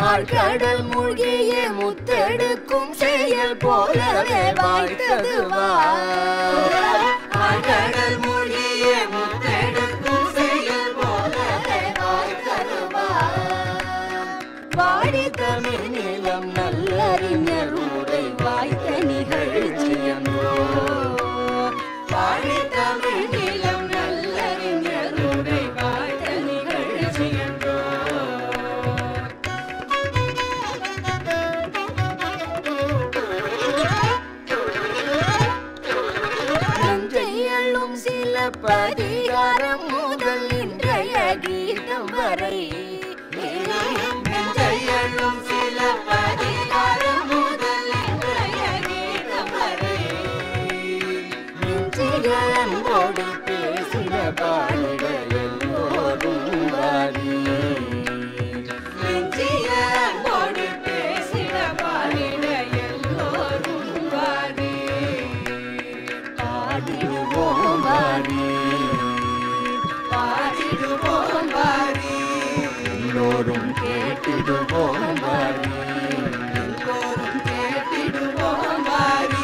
ஆழ்கடல் மூழ்கிய முத்தெடுக்கும் செயல் போலவே வாய்த்தது ஆழ்கடல் மூழ்கிய முத்தெடுக்கும் செயல் போலவே வாய்த்தது வாடி தமிழ் நிலம் நல்லறிஞர் உரை வாய்த்த நிகழ்ச்சியன்றோ வாடி தமிழ் நிலம் நல்லறிஞர் உரை வாய்த்த நிகழ்ச்சியன்றோ நஞ்சையள்ளும் சில பதிகாரம் முதல் இன்றைய கீதம் வரை நஞ்சையள்ளும் சில பதிகாரம் முதல் இன்றைய கீதம் வரை நெஞ்சிய அன்போடு பேசின பாடிட எல்லோரும் வாரி நெஞ்சிய அன்போடு பேசின பாடிட எல்லோரும் வாரி பாடிடுவோம் வாரி பாடிடுவோம் வாரி எல்லோரும் கேட்டிடுவோம் வாரி எல்லோரும் கேட்டிடுவோம் வாரி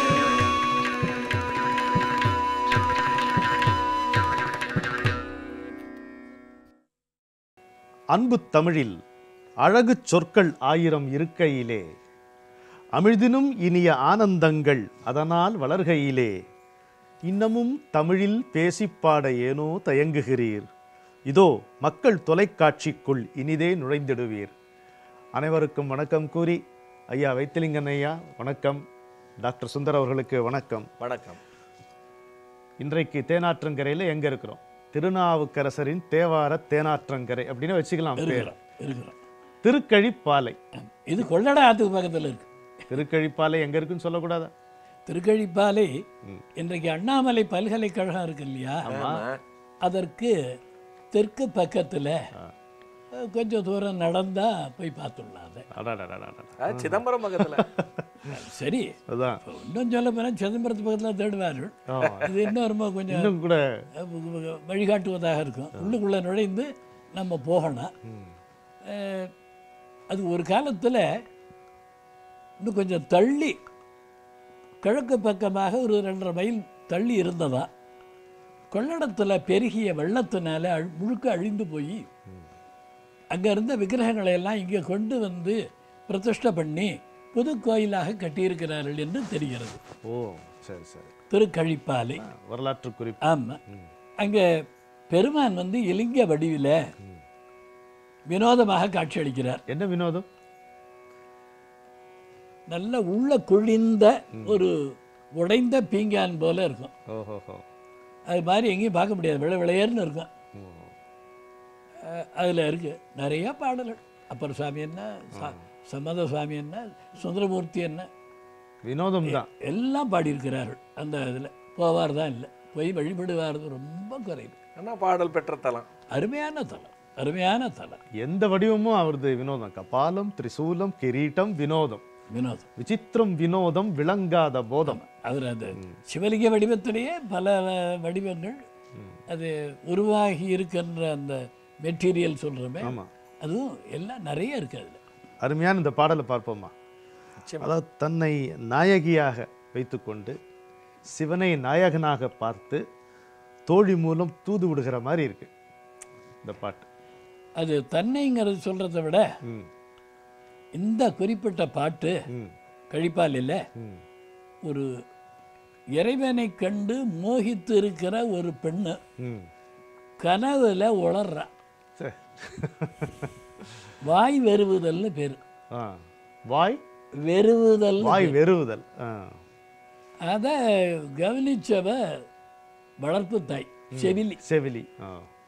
அன்பு தமிழில் அழகு சொற்கள் ஆயிரம் இருக்கையிலே அமிழ்தினும் இனிய ஆனந்தங்கள் அதனால் வளர்கையிலே இன்னமும் தமிழில் பேசிப்பாட ஏனோ தயங்குகிறீர் இதோ மக்கள் தொலைக்காட்சிக்குள் இனிதே நுழைந்திடுவீர் அனைவருக்கும் வணக்கம் கூறி ஐயா வைத்திலிங்கன் ஐயா வணக்கம் டாக்டர் சுந்தர் அவர்களுக்கு வணக்கம் வணக்கம் இன்றைக்கு தேனாற்றங்கரையில் எங்க இருக்கிறோம் திருநாவுக்கரசரின் தேவார தேனாற்றங்கரை அப்படின்னு வச்சுக்கலாம் பேர் இருக்கிறோம் இருக்கிறோம் திருக்கழிப்பாலை இது கொள்ளடா ஆத்துக்கு பக்கத்தில் இருக்கு திருக்கழிப்பாலை எங்க இருக்குன்னு சொல்லக்கூடாதா திருக்கழிப்பாலை இன்றைக்கு அண்ணாமலை பல்கலைக்கழகம் இருக்கு இல்லையா அதற்கு தெற்கு பக்கத்துல அஹ், கொஞ்சம் தூரம் நடந்தா போய் பார்த்துடலாம் அதை அடாடாடாடாடா. ஆ, சிதம்பரம் பக்கத்துல சரி அதான் இப்ப இன்னும் சொல்ல போனால் சிதம்பரத்து பக்கத்தில் தேடுவார்கள் ஆ. இது இன்னும் ரொம்ப கொஞ்சம் இன்னும் கூட அஹ், வழிகாட்டுவதாக இருக்கும் உள்ளுக்குள்ளே நுழைந்து நம்ம போகணும் அஹ், அது ஒரு காலத்தில் இன்னும் கொஞ்சம் தள்ளி கிழக்கு பக்கமாக ஒரு ரெண்டரை மைல் தள்ளி இருந்ததா கொள்ளடத்தில் பெருகிய வெள்ளத்தினால அழ் முழுக்க அழிந்து போய் அங்கே இருந்த விக்கிரகங்களை எல்லாம் இங்கே கொண்டு வந்து பிரதிஷ்டை பண்ணி புது கோயிலாக கட்டியிருக்கிறார்கள் என்று தெரிகிறது ஓ சரி சரி திருக்கழிப்பாலை வரலாற்று குறிப்பு ஆமாம் அங்கே பெருமான் வந்து இலிங்க வடிவில் வினோதமாக காட்சியளிக்கிறார் என்ன வினோதம் நல்ல உள்ள குழிந்த ஒரு உடைந்த பீங்கான் போல இருக்கும் ஓஹோஹோ அது மாதிரி எங்கேயும் பார்க்க முடியாது விளை விளையர்னு இருக்கும் அதில் இருக்கு நிறைய பாடல்கள் அப்பர் சுவாமி என்ன ச- சம்மத சுவாமி என்ன சுந்தரமூர்த்தி என்ன வினோதம் தான் எல்லாம் பாடியிருக்கிறார்கள் அந்த இதில் போவார் தான் இல்லை போய் வழிபடுவார் ரொம்ப குறைவு ஆனா பாடல் பெற்ற தலம் அருமையான தலம் அருமையான தலம் எந்த வடிவமும் அவரது வினோதம் கபாலம் திரிசூலம் கிரீட்டம் வினோதம் வினோதம் விசித்திரம் வினோதம் விளங்காத போதம் அவர் அந்த சிவலிங்க வடிவத்திலேயே பல வ- வடிவங்கள் அது உருவாகி இருக்கின்ற அந்த மெட்டீரியல் சொல்கிறோமே ஆமா அதுவும் எல்லாம் நிறைய இருக்கு அதில் அருமையான இந்த பாடலை பார்ப்போமா அதாவது தன்னை நாயகியாக வைத்துக்கொண்டு சிவனை நாயகனாக பார்த்து தோழி மூலம் தூது விடுகிற மாதிரி இருக்கு இந்த பாட்டு அது தன்னைங்கிறது சொல்கிறத விட ம் இந்த குறிப்பிட்ட பாட்டு ம் கழிப்பால் இல்லை ம் ஒரு இறைவனை கண்டு மோகித்து இருக்கிற ஒரு பெண்ணு ம் கனவுல உளர்றா சரி வாய் வெறுவுதல்னு பேர் ஆ வாய் வெறுவுதல் வாய் வெறுவுதல் ஆ அதை கவனிச்சவ வளர்ப்பு தாய் செவிலி செவிலி ஆ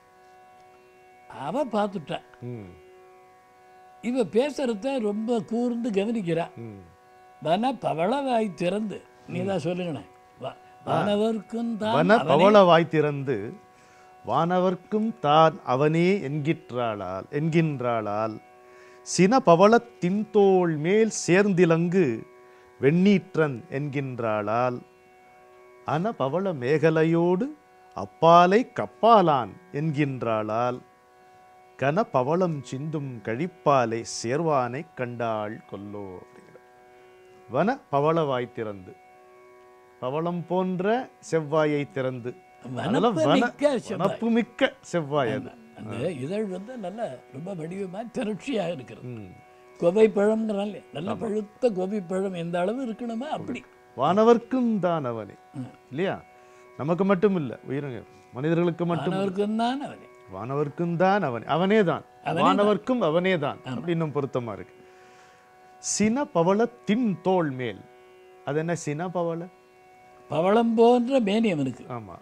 அவ பார்த்துட்டா ம் இவ பேசுறத ரொம்ப கூர்ந்து கவனிக்கிறா ம் வன பவளவாய் திறந்து நீ தான் சொல்லுங்கண்ணே வா- வானவர்க்கும் தான் வன அவனே- பவள வாய் திறந்து வானவர்க்கும் தான் அவனே என்கின்றாளால் என்கின்றாளால் சின பவளத் தின்தோள் மேல் சேர்ந்திலங்கு வெண்ணீற்றன் என்கின்றாளால் அன பவள மேகலையோடு அப்பாலை கப்பாலான் என்கின்றாளால் கன பவளம் சிந்தும் கழிப்பாலை சேர்வானை கண்டாள் கொல்லோ அப்படிங்கிற வன பவளவாய் திறந்து பவளம் போன்ற செவ்வாயை திறந்து அதெல்லாம் வன வனப்புமிக்க செவ்வாய். வனப்புமிக்க செவ்வாய் அது அந்த இதழ் வந்து நல்ல ரொம்ப வடிவமாக திரட்சியாக இருக்கிறது ம். கோவை பழம்ங்கிறாலே நல்ல பழுத்த கோவை பழம் எந்த அளவு இருக்கணுமோ அப்படி வானவர்க்கும் தான் அவனே இல்லையா நமக்கு மட்டும் இல்ல உயிரின மனிதர்களுக்கு மட்டும் இல்ல. மாணவருக்கும் தான் அவனே வானவர்க்கும் தான் அவனே அவனே தான் வானவர்க்கும் அவனே தான் அப்படின்னு பொருத்தமா இருக்கு சின பவள தின் தோள் மேல் அது என்ன சின பவள பவளம் போன்ற மேனி அவனுக்கு ஆமா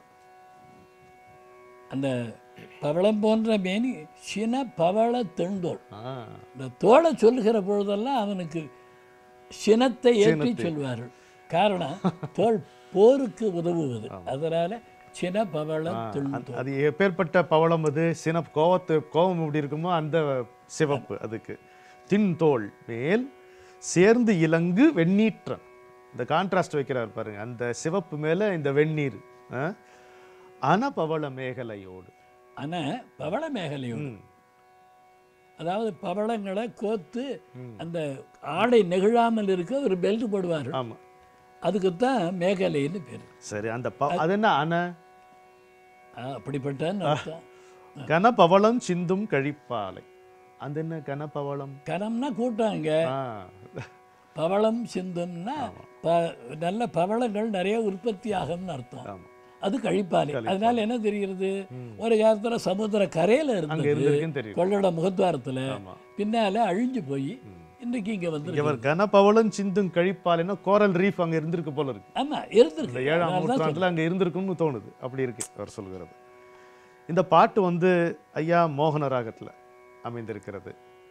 அந்த பவளம் போன்ற மேனி சின பவள தெண்டோள் ஆ, இந்த தோளை சொல்லுகிற பொழுதெல்லாம் அவனுக்கு சினத்தை ஏற்றி சொல்வார்கள் காரணம் தோல் போருக்கு உதவுவது அதனால சின பவள தெண்டோள் அது எப்பேற்பட்ட பவளம் அது சின கோவத்து கோபம் எப்படி இருக்குமோ அந்த சிவப்பு அதுக்கு தின் தோள் மேல் சேர்ந்து இலங்கு வெண்ணீற்றன் இந்த கான்ட்ராஸ்ட் வைக்கிறார் பாருங்க அந்த சிவப்பு மேல இந்த வெந்நீர் ஆ? அனபவள மேகலையோடு ஆனா பவள மேகலையோடு ம். அதாவது பவளங்களை கோத்து அந்த ஆடை நெகிழாமல் இருக்க ஒரு பெல்ட் போடுவார்கள் ஆமா அதுக்குத்தான் மேகலைன்னு பேர் சரி அந்த ப- அது என்ன அன அப்படிப்பட்ட அர்த்தம் கனபவளம் சிந்தும் கழிப்பாலை அந்த என்ன கனபவளம் கனம்னா கூட்டாங்க ஆ, பவளம் சிந்தும்னா ப நல்ல பவளங்கள் நிறைய உற்பத்தி ஆகும்னு அர்த்தம் ஆமா. அது கழிப்பாலை அதனால என்ன தெரிகிறது ஒரு காலத்துல சமுத்திர கரையில அங்க இருந்தது இருந்திருக்குன்னு தெரியும் கொள்ளட முகத்வாரத்துல ஆமா. பின்னால அழிஞ்சு போய் இன்றைக்கு இங்க வந்து இவர் கனபவளம் சிந்தும் கழிப்பாலைன்னா கோரல் ரீஃப் அங்க இருந்திருக்கு போல இருக்கு ஆமா இந்த இருந்திருக்கு ஏழாம் அதனால தான் நூற்றாண்டுல அங்க இருந்திருக்கும்னு தோணுது அப்படி இருக்கு அவர் சொல்கிறது இந்த பாட்டு வந்து ஐயா மோகன ராகத்துல அமைந்திருக்கிறது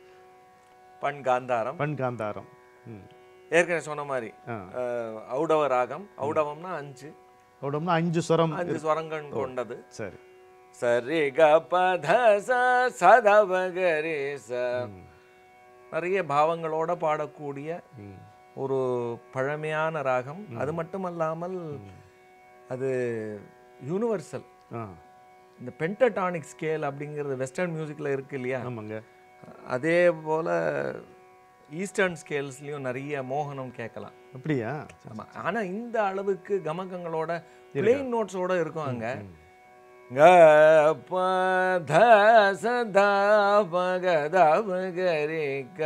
பண் காந்தாரம் பண் காந்தாரம் ம். ஏற்கனவே சொன்ன மாதிரி ஆ. அஹ், ஔடவ ராகம் ஔடவம்னா அஞ்சு உடம்புனா அஞ்சு சுரம் அஞ்சு ஸ்வரங்கள் கொண்டது சரி சரி க பத ச சதவகரே ச நிறைய பாவங்களோட பாடக்கூடிய ம். ஒரு பழமையான ராகம் அது மட்டுமல்லாமல் அது யூனிவர்சல் ஆ இந்த பென்டடானிக் ஸ்கேல் அப்படிங்கிறது வெஸ்டர்ன் மியூசிக்கில் இருக்கு இல்லையா ஆமாங்க அதே போல ஈஸ்டர்ன் ஸ்கேல்ஸ்லயும் நிறைய மோகனம் கேட்கலாம் அப்படியா ஆமா ஆனா இந்த அளவுக்கு கமகங்களோட பிளெயின் நோட்ஸோட இருக்கும் அங்க க ப த ச த ப க த ப க ரே க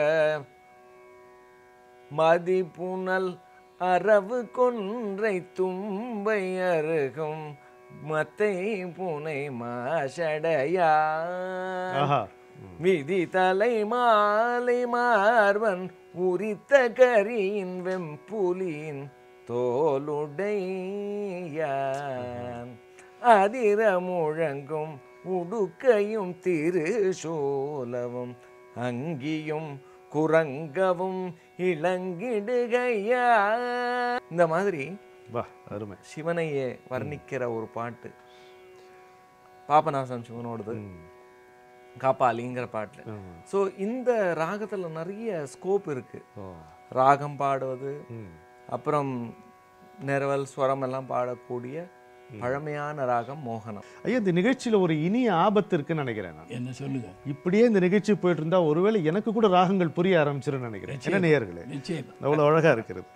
மதிப்புணல் அரவு கொன்றை தும்பை அருகும் மத்தை புனை மாஷடையா ஆஹா விதி தலை மாலை மார்வன் உரித்த கரியின் வெம்புலியின் தோலுடையான் அதிர முழங்கும் உடுக்கையும் திருசூலவும் அங்கியும் குரங்கவும் இளங்கிடுகையா இந்த மாதிரி வா அருமை சிவனையே வர்ணிக்கிற ஒரு பாட்டு பாபநாசம் சிவனோடது ம். காப்பாளிங்கிற பாட்டு ஆமா. ஸோ இந்த ராகத்துல நிறைய ஸ்கோப் இருக்கு ஓ ராகம் பாடுவது ம். அப்புறம் நிரவல் ஸ்வரம் எல்லாம் பாடக்கூடிய பழமையான ராகம் மோகனம் ஐயா இந்த நிகழ்ச்சியில ஒரு இனிய ஆபத்து இருக்குன்னு நினைக்கிறேன் நான் என்ன சொல்லுங்க இப்படியே இந்த நிகழ்ச்சி போயிட்டு இருந்தா ஒருவேளை எனக்கு கூட ராகங்கள் புரிய ஆரம்பிச்சிருன்னு நினைக்கிறேன் என்ன நேயர்களே நிச்சயம் அவ்வளவு அழகா இருக்கிறது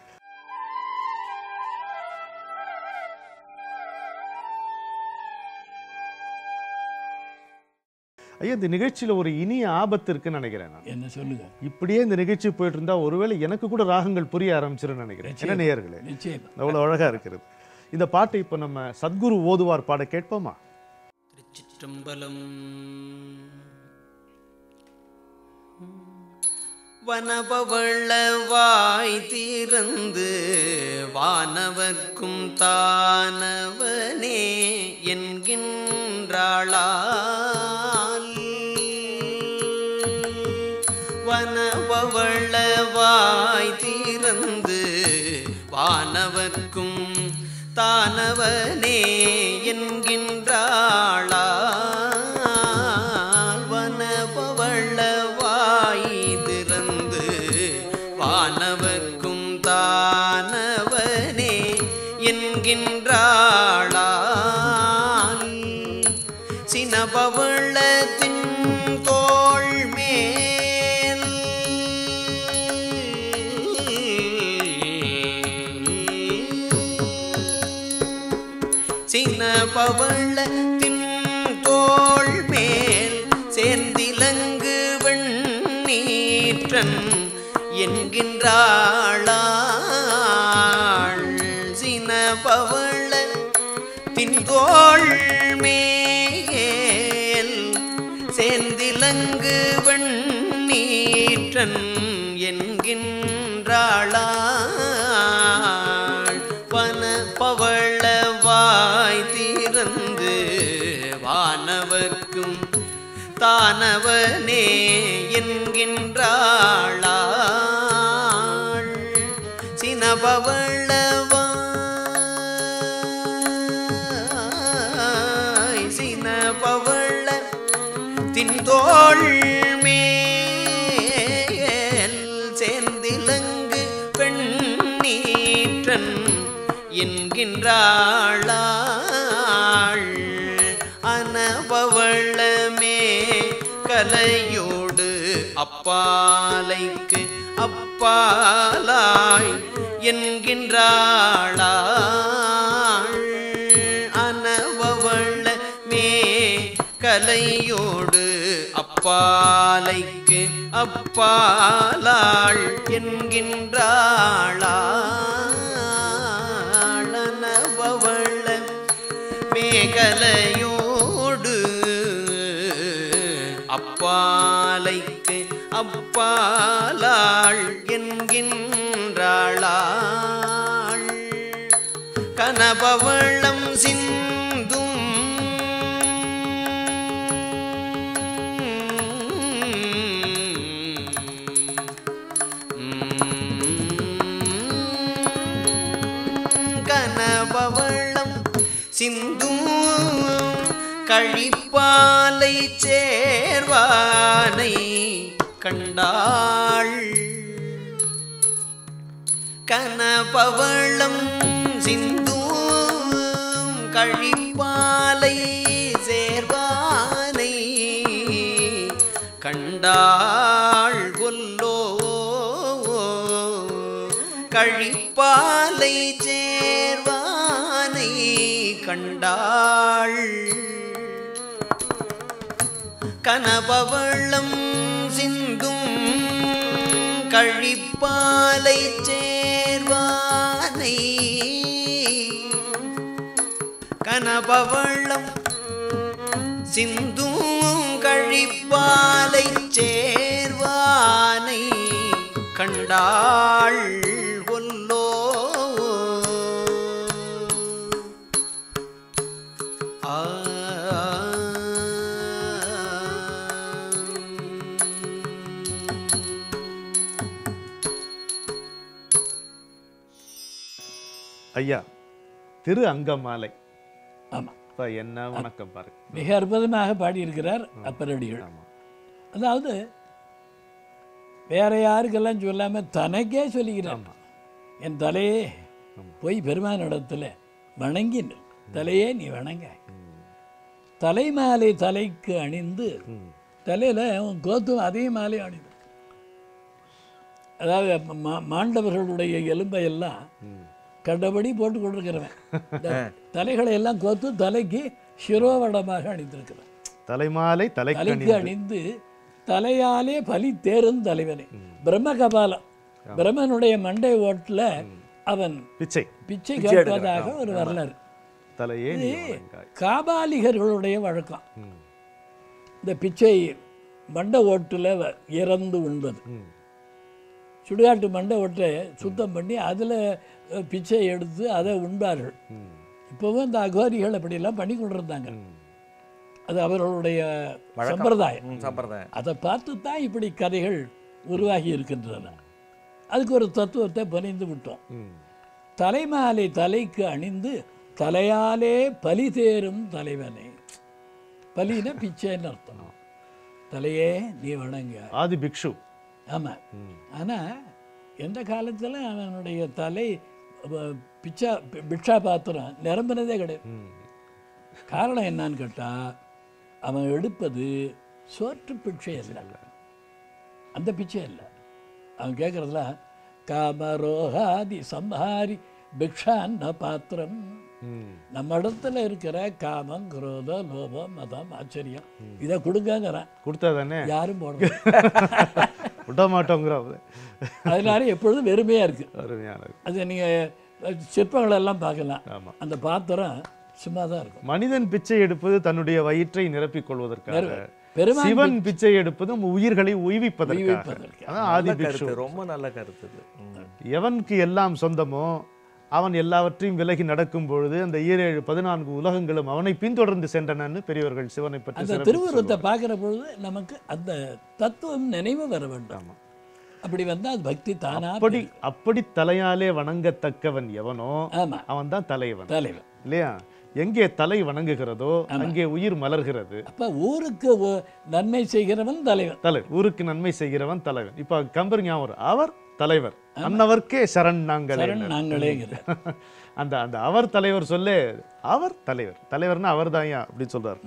ஐயா இந்த நிகழ்ச்சியில ஒரு இனிய ஆபத்து இருக்குன்னு நினைக்கிறேன் நான் என்ன சொல்லுங்க இப்படியே இந்த நிகழ்ச்சி போயிட்டு இருந்தா ஒருவேளை எனக்கு கூட ராகங்கள் புரிய ஆரம்பிச்சிருன்னு நினைக்கிறேன் என்ன நேயர்களே நிச்சயம் அவ்வளவு அழகா இருக்கிறது இந்த பாட்டை இப்ப நம்ம சத்குரு ஓதுவார் பாட கேட்போமா திருச்சிற்றம்பலம் வனபவள வாய் திறந்து வானவர்க்கும் தானவனே என்கின்றாளால் வனபவள வாய் திறந்து வானவர்க்கும் தானவனே என்கின்றாளால் வனபவள வாய் திறந்து வானவர்க்கும் தானவனே என்கின்றாளால் சினபவளத்தின் தோ பவளத்தின் தோள் மேல் சேர்ந்திலங்கு வெண்ணீற்றன் என்கின்றாளாள் சின பவள தின்தோள் மேல் சேர்ந்திலங்கு வெண்ணீற்றன் என்கின்றாளாள் வன பவள வாய் திறந்து வானவர்க்கும் தானவனே என்கின்றாளாள் சினபவளவாய் சினபவள தின்தோள் மேல் சேர்ந்திலங்கு பெண்ணீற்றன் என்கின்றாளாள் அனபவளமே கலையோடு அப்பாலைக்கு அப்பாலாய் என்கின்றாளாள் அனவவள மே கலையோடு அப்பாலைக்கு அப்பாலாள் என்கின்றாளாள் அனவவள மேகலையோடு அப்பாலைக்கு அப்பாலாள் என்கின்றாளாள் கனபவளம் சிந்தும் கனபவளம் சிந்தும் கழிப்பாலை சேர்வானை கண்டாள் கனபவளம் சிந்தும் கழிப்பாலை சேர்வானை கண்டாள் கொல்லோ கழிப்பாலை சேர்வானை கண்டாள் கனபவளம் சிந்தும் கழிப்பாலை சேர்வானை கனபவளம் சிந்தும் கழிப்பாலை சேர்வானை கண்டாள் கொல்லோ ஆ ஐயா திரு அங்கமாலை ஆமாம் அப்பா, என்ன வணக்கம் பாருங்க மிக அற்புதமாக பாடியிருக்கிறார் அப்பரடிகள் ஆமா அதாவது வேற யாருக்கெல்லாம் சொல்லாம தனக்கே சொல்லிக்கிறார் ஆமா என் தலையே போய் பெருமானிடத்துல வணங்கி நில். தலையே நீ வணங்க தலை மாலை தலைக்கு அணிந்து தலையில உன் கோத்தும் அதே மாலை அணிந்து அதாவது மா- மாண்டவர்களுடைய எலும்பை எல்லாம் கண்டபடி போட்டு கொண்டிருக்கிறவன் இந்த தலைகளை எல்லாம் கோத்து தலைக்கு சிரோவடமாக அணிந்திருக்கிறவன் தலைமாலை தலைக்கணி தலைக்கு அணிந்து தலையாலே பலி தேரும் தலைவனே பிரம்ம கபாலம் பிரம்மனுடைய மண்டை ஓட்டில் அவன் பிச்சை பிச்சை கேட்பதாக ஒரு வரலாறு தலையே நீ வணங்காய். காபாலிகர்களுடைய வழக்கம் ம். இந்த பிச்சை மண்டை ஓட்டில் இறந்து உண்பது ம். சுடுகாட்டு மண்டை ஓட்டை சுத்தம் பண்ணி அதில் பிச்சை எடுத்து அதை உண்பார்கள் ம். இப்போவும் இந்த அகோரிகள் அப்படியெல்லாம் பண்ணி கொண்டிருந்தாங்க ம். அது அவர்களுடைய சம்பிரதாயம் ம், சம்பிரதாயம் அதை பார்த்து தான் இப்படி கதைகள் உருவாகி இருக்கின்றன அதுக்கு ஒரு தத்துவத்தை புனைந்து விட்டோம் ம். தலைமாலை தலைக்கு அணிந்து தலையாலே பலி தேரும் தலைவனே பலின பிச்சைன்னு அர்த்தம் தலையே நீ வணங்க ஆதி பிக்ஷு ஆமாம் ம். ஆனால் எந்த காலத்தில் அவனுடைய தலை அஹ், பிச்சா பி- பிக்ஷா பாத்திரம் நிரம்பினதே கிடையாது ம். காரணம் என்னன்னு கேட்டால் அவன் எடுப்பது சோற்று பிச்சை அல்ல அந்த பிச்சை இல்லை அவன் கேட்குறதுல காமரோகாதி சம்ஹாரி பிக்ஷான்ன பாத்திரம் ம் நம்ம இடத்துல இருக்கிற காமம் குரோதம் லோபம் மதம் ஆச்சரியம் இதை கொடுங்கங்கிறேன் கொடுத்தா தானே யாரும் போடணும் விட மாட்டோங்கிற அதனால எப்பொழுதும் வெறுமையாக இருக்குது அருமையானது அது நீங்கள் சிற்பங்கள் எல்லாம் பார்க்கலாம் ஆமா அந்த பாத்திரம் சும்மா தான் இருக்கும் மனிதன் பிச்சை எடுப்பது தன்னுடைய வயிற்றை நிரப்பிக் கொள்வதற்காக பெருமான் சிவன் பிச்சை எடுப்பது உயிர்களை உய்விப்பதற்காக உய்விப்பதற்கு. அதான் ஆதி நல்ல பிக்ஷு கருத்து ரொம்ப நல்ல கருத்து இது ம். எவனுக்கு எல்லாம் சொந்தமோ அவன் எல்லாவற்றையும் விலகி நடக்கும் பொழுது அந்த ஈரேழு பதினான்கு உலகங்களும் அவனை பின்தொடர்ந்து சென்றனன்னு பெரியவர்கள் சிவனை பற்றி அந்த சிறப்பித்து திருவுருவத்தை பார்க்குற பொழுது நமக்கு அந்த தத்துவம் நினைவு வர வேண்டும் ஆமா. அப்படி வந்தால் அது பக்தி தானா அப்படி அப்படி தலையாலே வணங்கத்தக்கவன் எவனோ ஆமாம் அவன் தான் தலைவன் தலைவர் இல்லையா எங்கே தலை வணங்குகிறதோ அங்கே உயிர் மலர்கிறது அப்போ ஊருக்கு ஒ- நன்மை செய்கிறவன் தலைவன் தலை ஊருக்கு நன்மை செய்கிறவன் தலைவன் இப்ப கம்பர் ஞாபகம் வரும். அவர் தலைவர் அன்னவர்க்கே சரண் நாங்களே சரண் நாங்களேங்கிற அந்த அந்த அவர் தலைவர் சொல்லே அவர் தலைவர் தலைவர்னா அவர் தான் அப்படின்னு சொல்றாரு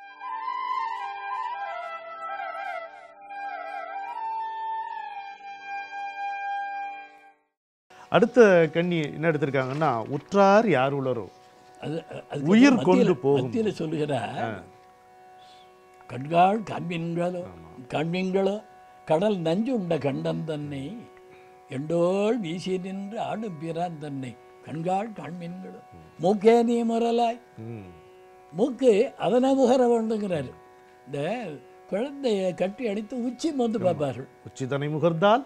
அடுத்த கண்ணி என்ன எடுத்திருக்காங்கன்னா உற்றார் யார் உளரோ அது அது உயிர் கொண்டு போகும். மத்தியில் சொல்லுகிறார் கண்காள் காண்பீன்களோ காண்பீன்களோ கடல் நஞ்சு உண்ட கண்டன் தன்னை எண்டோள் வீசி நின்று ஆடும் பிரான் தன்னை கண்காள் காண்பீன்களோ மூக்கே நீ முரலாய் ம். மூக்கு அதனை முகர வேண்டுங்கிறாரு இந்த குழந்தைய கட்டி அடித்து உச்சி மோந்து பார்ப்பார்கள் உச்சிதனை முகர்ந்தால்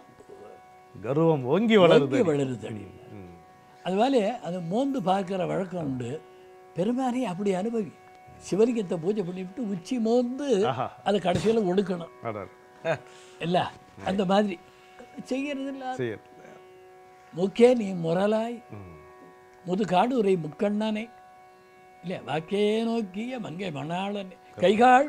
கர்வம் ஓங்கி வளருது ஓங்கி வளருது அடி ம். அதுவாலே அது மோந்து பார்க்குற வழக்கம் உண்டு பெருமானே அப்படி அனுபவி சிவலிங்கத்தை பூஜை பண்ணிவிட்டு உச்சி மோந்து ஆஹா அதை கடைசியில் ஒடுக்கணும் அடர். இல்ல அந்த மாதிரி செய்யறது இல்ல சரி முக்கே நீ முரலாய் ம். முதுகாடு உரை முக்கண்ணனே இல்ல வாக்கே நோக்கிய மங்கை மணாளன் கைகால்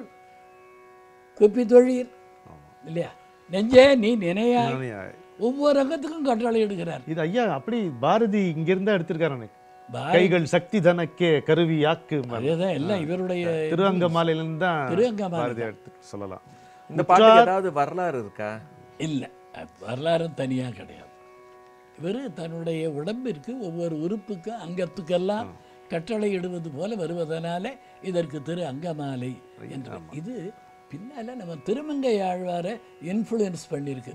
குப்பி தொழில் இல்லையா நெஞ்சே நீ நினையாய் நானே- ஒவ்வொரு அங்கத்துக்கும் கட்டளை எடுக்கிறார் இது ஐயா அப்படி பாரதி இங்கிருந்தா எடுத்திருக்காரு பாரதி- கைகள் சக்தி தனக்கே கருவியாக்கு அதேதான் எல்லாம் இவருடைய திருவங்கமாலையிலிருந்து தான் திருவங்கமாலை பாரதி எடுத்து சொல்லலாம் இந்த பாட்டுக்கு ஏதாவது வரலாறு இருக்கா இல்லை வரலாறும் தனியாக கிடையாது இவர் தன்னுடைய உடம்பிற்கு ஒவ்வொரு உறுப்புக்கும் அங்கத்துக்கெல்லாம் கட்டளை இடுவது போல வருவதனால இதற்கு திரு அங்கமாலை என்று இது பின்னால நம்ம திருமங்கை ஆழ்வாரை இன்ஃப்ளூயன்ஸ் பண்ணியிருக்கு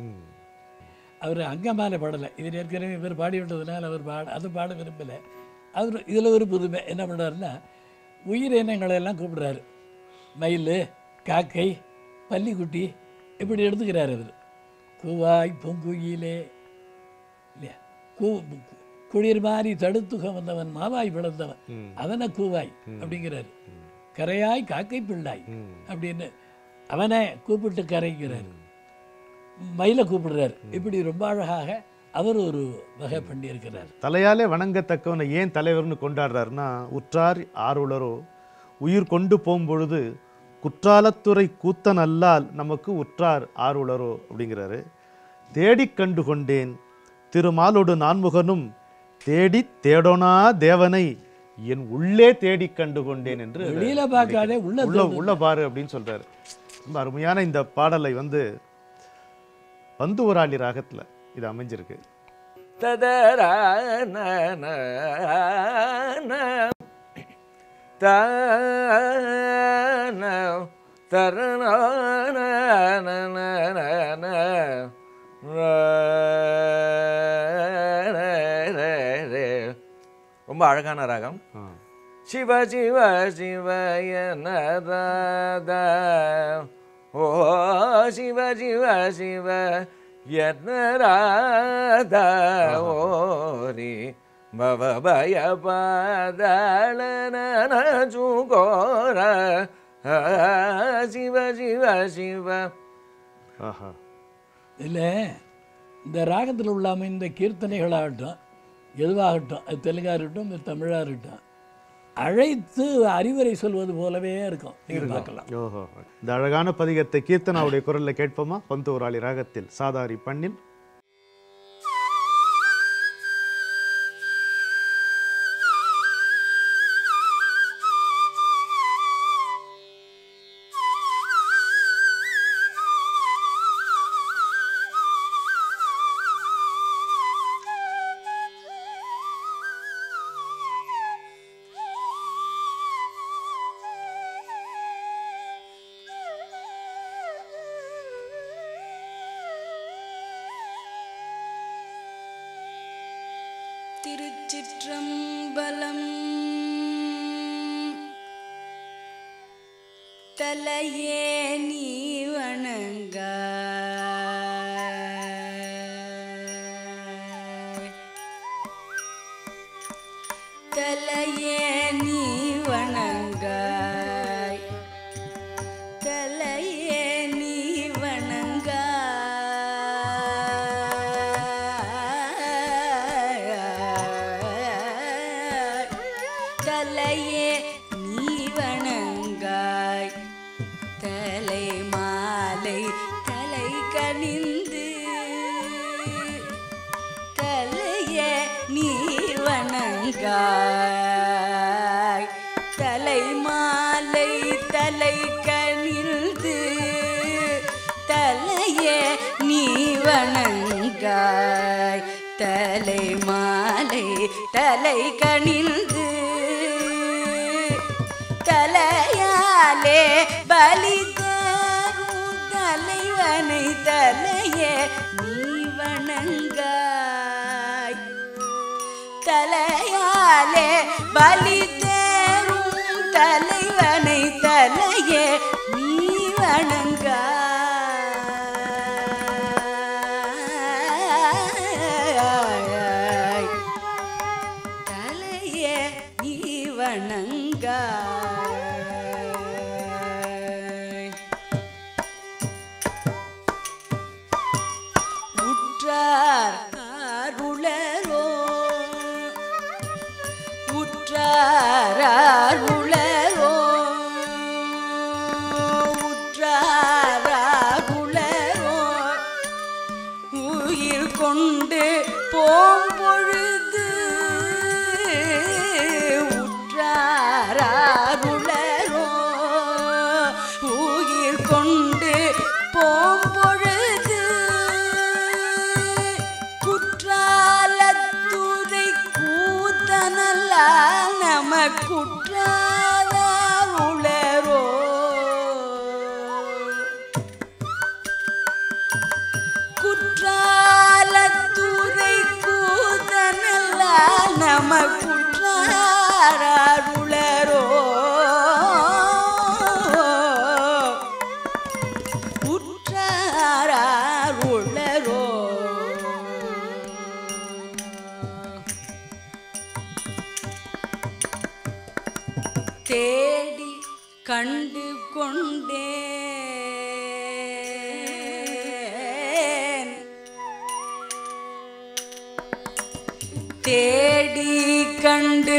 அவர் அங்கமாலை பாடலை இவர் ஏற்கனவே இவர் பாடி விட்டதுனால அவர் பாட அது பாட விரும்பலை அவர் இதில் ஒரு புதுமை என்ன பண்ணுறாருன்னா உயிரினங்களை எல்லாம் கூப்பிடுறாரு மயில் காக்கை பள்ளிக்குட்டி இப்படி எடுத்துக்கிறார் அவர் கூவாய் பூங்குயிலே இல்லையா கூ குளிர் மாறி தடுத்துக வந்தவன் மாவாய் பிளந்தவன் அவனை கூவாய் அப்படிங்கிறாரு கரையாய் காக்கை பிள்ளாய் அப்படின்னு அவனை கூப்பிட்டு கரைங்கிறார் மயிலை கூப்பிடுறாரு இப்படி ரொம்ப அழகாக அவர் ஒரு வகை பண்ணியிருக்கிறார் தலையாலே வணங்கத்தக்கவனை ஏன் தலைவர்னு கொண்டாடுறாருன்னா உற்றார் ஆருளரோ உயிர் கொண்டு போகும்பொழுது குற்றாலத்துறை கூத்தன் அல்லால் நமக்கு உற்றார் ஆருளரோ அப்படிங்கிறாரு தேடிக் கண்டு கொண்டேன் திருமாலோடு நான்முகனும் தேடி தேடோனா தேவனை என் உள்ளே தேடிக் கண்டு கொண்டேன் என்று வெளியில பார்க்காதே உள்ள உள்ள உள்ள பாரு அப்படின்னு சொல்றாரு ரொம்ப அருமையான இந்த பாடலை வந்து பந்து ஊராளி ராகத்துல இது அமைஞ்சிருக்கு ததரா ந ந ந த ந தரண ந ந ந ந ந ர ர ர ர. ரொம்ப அழகான ராகம் ஆ. சிவ சிவ சிவயனராத ஓ சிவ சிவ சிவ யனராத ஓரி பவ பய பாதளன சுகோர சிவ சிவ சிவ ஆஹா இல்லை இந்த ராகத்தில் உள்ள அமைந்த கீர்த்தனைகளாகட்டும் எதுவாகட்டும் அது தெலுங்கா இருக்கட்டும் இது தமிழா இருக்கட்டும் அழைத்து அறிவுரை சொல்வது போலவே இருக்கும் நீங்கள் பார்க்கலாம் ஓஹோ இந்த அழகான பதிகத்தை கீர்த்தனாவுடைய குரல்ல கேட்போமா பந்து ஊராளி ராகத்தில் சாதாரி பண்ணில் ஆ திருச்சிற்றம்பலம் தலையே நீ வணங்க தலையே நீ வணங்க தலையே நீ வணங்க தலையே நீ வணங்காய் தலை மாலை தலை கனிந்து தலையே நீ வணங்காய் தலை மாலை தலை கனிந்து தலையே நீ வணங்காய் தலை மாலை தலை கனிந்து தலையாலே பலி தரும் தலைவனை தலையே நீ வணங்காய் தலையாலே பலி தேரும் தலைவனை தலையே நீ வணங்காய் தலையே நீ வணங்காய் உற்றார் அருளரோ உற்றார் அருளரோ உற்றார் அருளரோ உயிர் கொண்டு போம் பொழுது உற்றார் அருளரோ உயிர் கொண்டு போம் பொழுது குற்றாலத்துறை கூத்தனல்லா நம குற்றால உளரோ குற்றாலத்துறை கூதனல்லா நம குற்றாருளரோ குற்றாருளரோ தேடி கண்டு கொண்டேன் தேடி கண்டு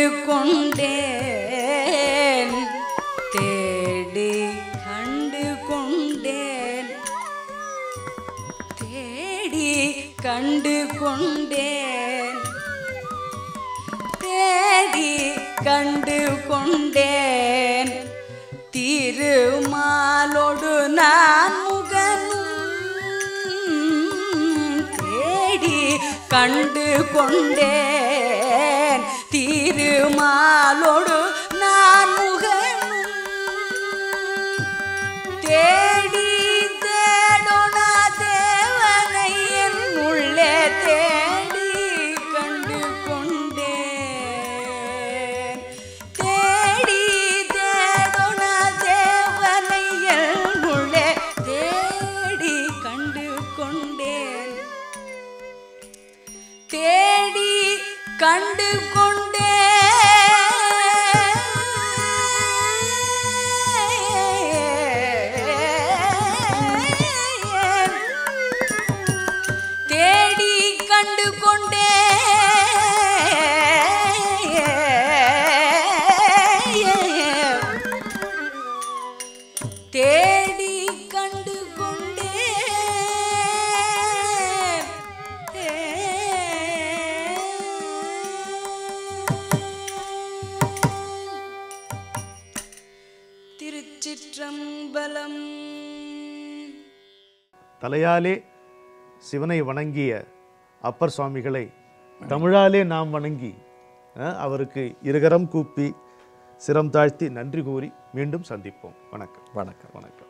கொண்டேன் தேடி கண்டு கொண்டேன் தேடி கண்டு கொண்டேன் தேடி கண்டு கொண்டேன் திருமாலோடு நான் முகனும் தேடி கண்டு கொண்டேன் திருமாலோடு நான் முகனும் தேடி தேடோனா தேவனை என் உள்ளே தேடி கண்டு கொண்டேன் தேடி தேடோனா தேவனை என் உள்ளே தேடி கண்டு கொண்டேன் தேடி கண்டு கொண்டேன் தேடி கண்டு கொண்டேன் தேடி கண்டு கொண்டேன் திருச்சிற்றம்பலம் தலையாலே சிவனை வணங்கிய அப்பர் சுவாமிகளை தமிழாலே நாம் வணங்கி அஹ், அவருக்கு இருகரம் கூப்பி சிரம் தாழ்த்தி நன்றி கூறி மீண்டும் சந்திப்போம் வணக்கம் வணக்கம் வணக்கம்